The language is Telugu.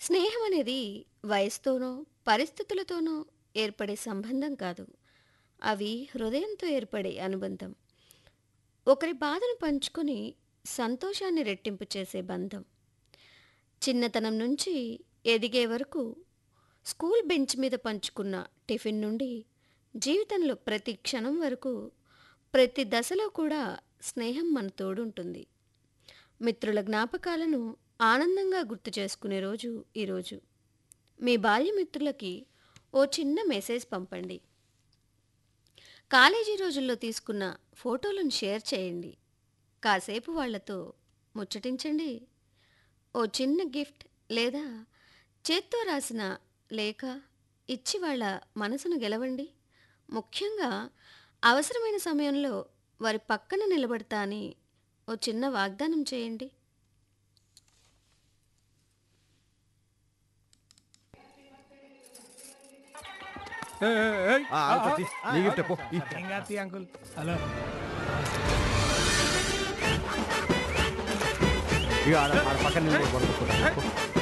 స్నేహం అనేది వయసుతోనో పరిస్థితులతోనో ఏర్పడే సంబంధం కాదు అవి హృదయంతో ఏర్పడే అనుబంధం ఒకరి బాధను పంచుకొని సంతోషాన్ని రెట్టింపు చేసే బంధం చిన్నతనం నుంచి ఎదిగే వరకు స్కూల్ బెంచ్ మీద పంచుకున్న టిఫిన్ నుండి జీవితంలో ప్రతి క్షణం వరకు ప్రతి దశలో కూడా స్నేహం మన తోడుంటుంది మిత్రుల జ్ఞాపకాలను ఆనందంగా గుర్తు చేసుకునే రోజు ఈరోజు మీ బాల్యమిత్రులకి ఓ చిన్న మెసేజ్ పంపండి కాలేజీ రోజుల్లో తీసుకున్న ఫోటోలను షేర్ చేయండి కాసేపు వాళ్ళతో ముచ్చటించండి ఓ చిన్న గిఫ్ట్ లేదా చేత్తో రాసిన లేఖ ఇచ్చి వాళ్ళ మనసును గెలవండి ముఖ్యంగా అవసరమైన సమయంలో వారి పక్కన నిలబడతా అని ఓ చిన్న వాగ్దానం చేయండి ఆ, ఆగు సతీ. నీ గిఫ్ట్ పో ఈ. అంకుల్ హలో ఇక ఆడ ఆడ పక్కన నిలబడి పడుకో.